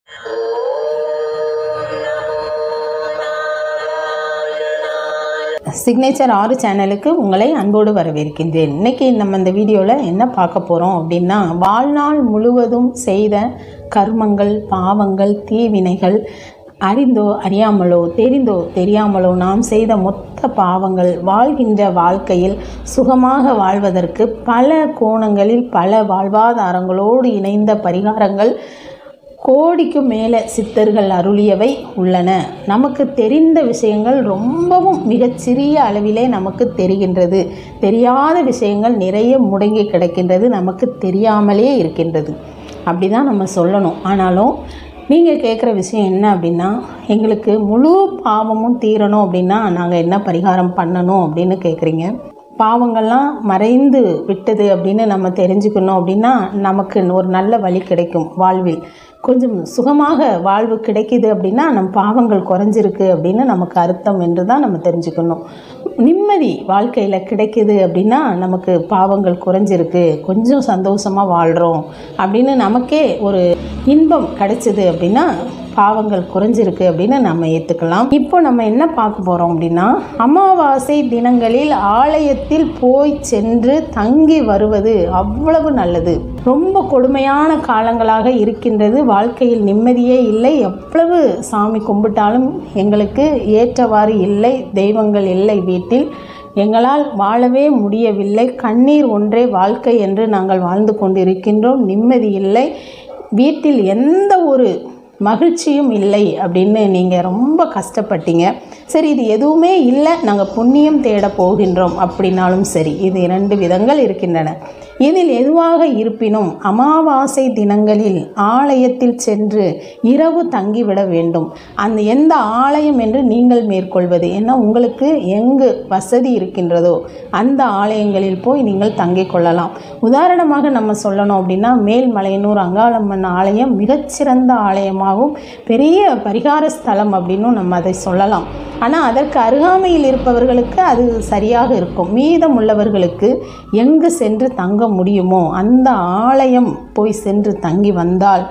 signature ஆறு சேனலுக்கு உங்களை அன்போடு வரவேற்கின்றேன் இன்னைக்கு நம்ம இந்த வீடியோவில் என்ன பார்க்க போகிறோம் அப்படின்னா வாழ்நாள் முழுவதும் செய்த கர்மங்கள் பாவங்கள் தீவினைகள் அறிந்தோ அறியாமலோ தெரிந்தோ தெரியாமலோ நாம் செய்த மொத்த பாவங்கள் வாழ்கின்ற வாழ்க்கையில் சுகமாக வாழ்வதற்கு பல கோணங்களில் பல வாழ்வாதாரங்களோடு இணைந்த பரிகாரங்கள் கோடிக்கும் மேலே சித்தர்கள் அருளியவை உள்ளன நமக்கு தெரிந்த விஷயங்கள் ரொம்பவும் மிகச்சிறிய அளவிலே நமக்கு தெரிகின்றது தெரியாத விஷயங்கள் நிறைய முடங்கி கிடக்கின்றது நமக்கு தெரியாமலே இருக்கின்றது அப்படி தான் நம்ம சொல்லணும் ஆனாலும் நீங்கள் கேட்குற விஷயம் என்ன அப்படின்னா எங்களுக்கு முழு பாவமும் தீரணும் அப்படின்னா நாங்கள் என்ன பரிகாரம் பண்ணணும் அப்படின்னு கேட்குறீங்க பாவங்கள்லாம் மறைந்து விட்டது அப்படின்னு நம்ம தெரிஞ்சுக்கணும் அப்படின்னா நமக்கு ஒரு நல்ல வழி கிடைக்கும் வாழ்வில் கொஞ்சம் சுகமாக வாழ்வு கிடைக்குது அப்படின்னா நம் பாவங்கள் குறைஞ்சிருக்கு அப்படின்னு நமக்கு அர்த்தம் என்று தான் நம்ம தெரிஞ்சுக்கணும் நிம்மதி வாழ்க்கையில் கிடைக்குது அப்படின்னா நமக்கு பாவங்கள் குறைஞ்சிருக்கு கொஞ்சம் சந்தோஷமாக வாழ்கிறோம் அப்படின்னு நமக்கே ஒரு இன்பம் கிடைச்சிது அப்படின்னா பாவங்கள் குறைஞ்சிருக்கு அப்படின்னு நம்ம ஏற்றுக்கலாம் இப்போ நம்ம என்ன பார்க்க போகிறோம் அப்படின்னா அமாவாசை தினங்களில் ஆலயத்தில் போய் சென்று தங்கி வருவது அவ்வளவு நல்லது ரொம்ப கொடுமையான காலங்களாக இருக்கின்றது வாழ்க்கையில் நிம்மதியே இல்லை எவ்வளவு சாமி கும்பிட்டாலும் எங்களுக்கு ஏற்றவாறு இல்லை தெய்வங்கள் இல்லை வீட்டில் எங்களால் வாழவே முடியவில்லை கண்ணீர் ஒன்றே வாழ்க்கை என்று நாங்கள் வாழ்ந்து கொண்டிருக்கின்றோம் நிம்மதி இல்லை வீட்டில் எந்த ஒரு மகிழ்ச்சியும் இல்லை அப்படின்னு நீங்கள் ரொம்ப கஷ்டப்பட்டீங்க சரி இது எதுவுமே இல்லை நாங்கள் புண்ணியம் தேட போகின்றோம் அப்படின்னாலும் சரி இது இரண்டு விதங்கள் இருக்கின்றன இதில் எதுவாக இருப்பினும் அமாவாசை தினங்களில் ஆலயத்தில் சென்று இரவு தங்கிவிட வேண்டும் அந்த எந்த ஆலயம் என்று நீங்கள் மேற்கொள்வது ஏன்னா உங்களுக்கு எங்கு வசதி இருக்கின்றதோ அந்த ஆலயங்களில் போய் நீங்கள் தங்கிக் கொள்ளலாம் உதாரணமாக நம்ம சொல்லணும் அப்படின்னா மேல்மலையனூர் அங்காளம்மன் ஆலயம் மிகச்சிறந்த ஆலயமாகவும் பெரிய பரிகார ஸ்தலம் அப்படின்னும் நம்ம அதை சொல்லலாம் ஆனால் அதற்கு அருகாமையில் இருப்பவர்களுக்கு அது சரியாக இருக்கும் மீதம் உள்ளவர்களுக்கு எங்கு சென்று தங்க முடியுமோ அந்த ஆலயம் போய் சென்று தங்கி வந்தால்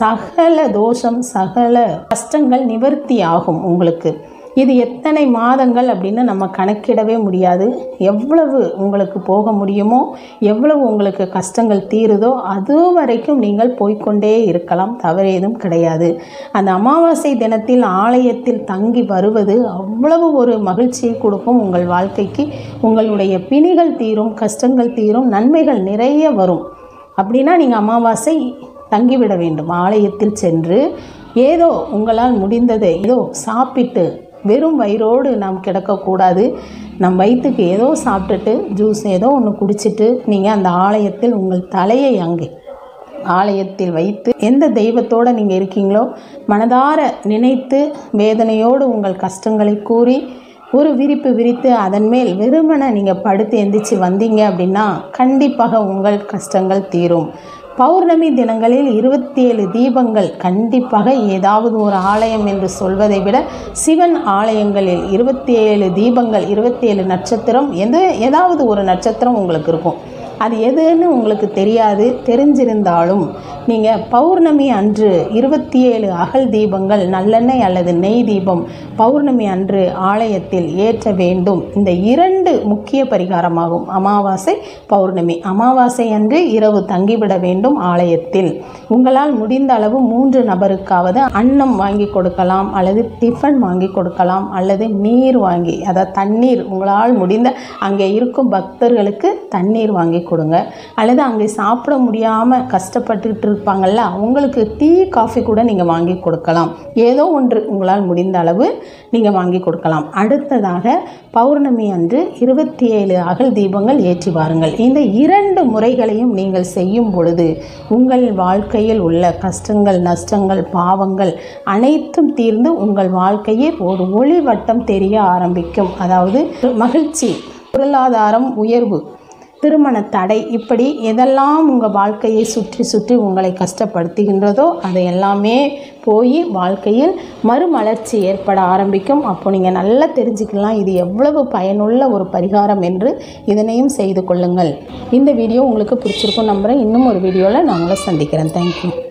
சகல தோஷம் சகல கஷ்டங்கள் நிவர்த்தி ஆகும் உங்களுக்கு இது எத்தனை மாதங்கள் அப்படின்னு நம்ம கணக்கிடவே முடியாது எவ்வளவு உங்களுக்கு போக முடியுமோ எவ்வளவு உங்களுக்கு கஷ்டங்கள் தீருதோ அது வரைக்கும் நீங்கள் போய்க்கொண்டே இருக்கலாம் தவறு ஏதும் கிடையாது அந்த அமாவாசை தினத்தில் ஆலயத்தில் தங்கி வருவது அவ்வளவு ஒரு மகிழ்ச்சியை கொடுக்கும் உங்கள் வாழ்க்கைக்கு உங்களுடைய பிணிகள் தீரும் கஷ்டங்கள் தீரும் நன்மைகள் நிறைய வரும் அப்படின்னா நீங்கள் அமாவாசை தங்கிவிட வேண்டும் ஆலயத்தில் சென்று ஏதோ உங்களால் முடிந்ததை ஏதோ சாப்பிட்டு வெறும் வயிறோடு நாம் கிடக்கக்கூடாது நம் வயிற்றுக்கு ஏதோ சாப்பிட்டுட்டு ஜூஸ் ஏதோ ஒன்று குடிச்சிட்டு நீங்கள் அந்த ஆலயத்தில் உங்கள் தலையை அங்கே ஆலயத்தில் வைத்து எந்த தெய்வத்தோடு நீங்கள் இருக்கீங்களோ மனதார நினைத்து வேதனையோடு உங்கள் கஷ்டங்களை கூறி ஒரு விரிப்பு விரித்து அதன் மேல் வெறுமனை நீங்கள் படுத்து எந்திரிச்சு வந்தீங்க அப்படின்னா கண்டிப்பாக உங்கள் கஷ்டங்கள் தீரும் பௌர்ணமி தினங்களில் இருபத்தி ஏழு தீபங்கள் கண்டிப்பாக ஏதாவது ஒரு ஆலயம் என்று சொல்வதை விட சிவன் ஆலயங்களில் இருபத்தி ஏழு தீபங்கள் இருபத்தி ஏழு நட்சத்திரம் எது ஏதாவது ஒரு நட்சத்திரம் உங்களுக்கு இருக்கும் அது எதுன்னு உங்களுக்கு தெரியாது தெரிஞ்சிருந்தாலும் நீங்கள் பௌர்ணமி அன்று இருபத்தி ஏழு அகல் தீபங்கள் நல்லெண்ணெய் அல்லது நெய் தீபம் பௌர்ணமி அன்று ஆலயத்தில் ஏற்ற வேண்டும் இந்த இரண்டு முக்கிய பரிகாரமாகும் அமாவாசை பௌர்ணமி அமாவாசை அன்று இரவு தங்கிவிட வேண்டும் ஆலயத்தில் உங்களால் முடிந்த அளவு மூன்று நபருக்காவது அன்னம் வாங்கி கொடுக்கலாம் அல்லது டிஃபன் வாங்கி கொடுக்கலாம் அல்லது நீர் வாங்கி அதாவது தண்ணீர் உங்களால் முடிந்த அங்கே இருக்கும் பக்தர்களுக்கு தண்ணீர் வாங்கி கொடுங்க அல்லது அங்கே சாப்பிட முடியாமல் கஷ்டப்பட்டுக்கிட்டு இருப்பாங்கள்ல அவங்களுக்கு டீ காஃபி கூட நீங்கள் வாங்கி கொடுக்கலாம் ஏதோ ஒன்று உங்களால் முடிந்த அளவு நீங்கள் வாங்கி கொடுக்கலாம் அடுத்ததாக பௌர்ணமி அன்று இருபத்தி ஏழு அகல் தீபங்கள் ஏற்றி வாருங்கள் இந்த இரண்டு முறைகளையும் நீங்கள் செய்யும் பொழுது உங்கள் வாழ்க்கையில் உள்ள கஷ்டங்கள் நஷ்டங்கள் பாவங்கள் அனைத்தும் தீர்ந்து உங்கள் வாழ்க்கையில் ஒரு ஒளி வட்டம் தெரிய ஆரம்பிக்கும் அதாவது மகிழ்ச்சி பொருளாதாரம் உயர்வு திருமண தடை இப்படி எதெல்லாம் உங்கள் வாழ்க்கையை சுற்றி சுற்றி உங்களை கஷ்டப்படுத்துகின்றதோ அதை எல்லாமே போய் வாழ்க்கையில் மறுமலர்ச்சி ஏற்பட ஆரம்பிக்கும் அப்போ நீங்கள் நல்லா தெரிஞ்சுக்கலாம் இது எவ்வளவு பயனுள்ள ஒரு பரிகாரம் என்று இதனையும் செய்து கொள்ளுங்கள் இந்த வீடியோ உங்களுக்கு பிடிச்சிருக்கும் நம்புகிறேன் இன்னும் ஒரு வீடியோவில் நான் உங்களை சந்திக்கிறேன் தேங்க்யூ